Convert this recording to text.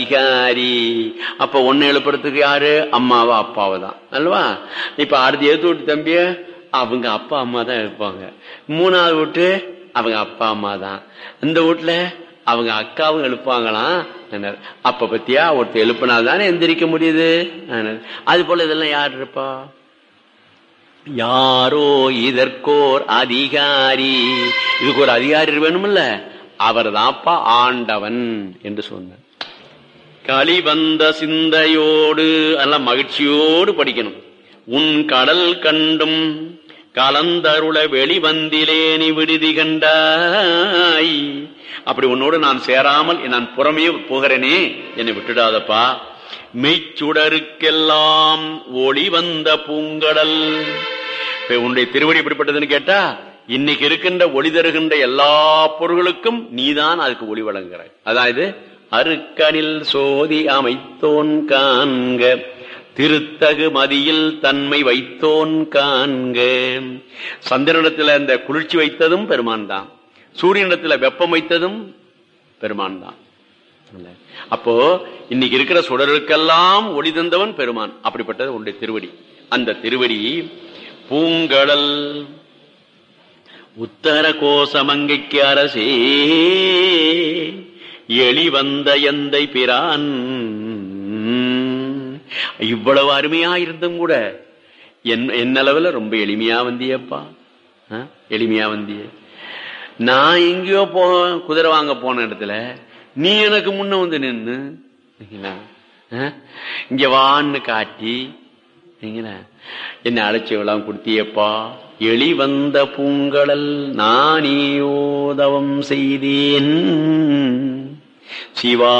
அதிகாரி அப்ப ஒன்னு எழுப்புறதுக்கு யாரு அம்மாவா அப்பாவை தான் அல்லவா இப்ப அடுத்து எடுத்து விட்டு தம்பிய அவங்க அப்பா அம்மா தான் இருப்பாங்க மூணாவது வீட்டு அவங்க அப்பா அம்மா தான் இந்த வீட்டுல அவங்க அக்காவும் எழுப்பாங்களாம் என்னார். அப்ப பத்தியா ஒருத்தர் எழுப்பினால்தானே எந்திரிக்க முடியுது என்னார். அது போல இதெல்லாம் யார் இருப்பா யாரோ இதற்கோர் அதிகாரி இதுக்கு ஒரு அதிகாரி வேணுமில்ல அவர் தான்ப்பா ஆண்டவன் என்று சொன்னார் களிவந்த சிந்தையோடு எல்லாம் மகிழ்ச்சியோடு படிக்கணும் உன் கடல் கண்டும் கலந்தருள வெளிவந்திலேனி விடுதி கண்டாய் அப்படி உன்னோடு நான் சேராமல் நான் புறமே போகிறேனே என்னை விட்டுடாதப்பா மெய்ச்சுடருக்கெல்லாம் ஒளி வந்த பூங்கடல் இப்ப உன்னுடைய திருவடி எப்படிப்பட்டதுன்னு கேட்டா இன்னைக்கு இருக்கின்ற ஒளி தருகின்ற எல்லா பொருள்களுக்கும் நீதான் அதுக்கு ஒளி வழங்குகிறாய் அதாவது அருக்கனில் சோதி அமைத்தோன் காண்க திருத்தகு மதியில் தன்மை வைத்தோன் காண்க சந்திரனிடத்துல இந்த குளிர்ச்சி வைத்ததும் பெருமான் தான் சூரியனிடத்துல வெப்பம் வைத்ததும் பெருமான் தான் அப்போ இன்னைக்கு இருக்கிற சுடருக்கெல்லாம் ஒளி தந்தவன் பெருமான் அப்படிப்பட்டது உன்னுடைய திருவடி அந்த திருவடி பூங்கடல் உத்தர கோசமங்கைக்கு அரசே எளி வந்த எந்தை பிரான் இவ்வளவு அருமையா இருந்தும் கூட என் என்னளவுல ரொம்ப எளிமையா வந்தியப்பா ஆ? எளிமையா வந்திய நான் எங்கேயோ போ குதிரை வாங்க போன இடத்துல நீ எனக்கு முன்ன வந்து நின்னு சரிங்களா? ஆ? இங்க வான்னு காட்டி சரிங்களா? என்ன அழைச்சவெல்லாம் கொடுத்தியப்பா எளி வந்த பூங்கடல் நானேயோதவம் செய்தேன் சிவா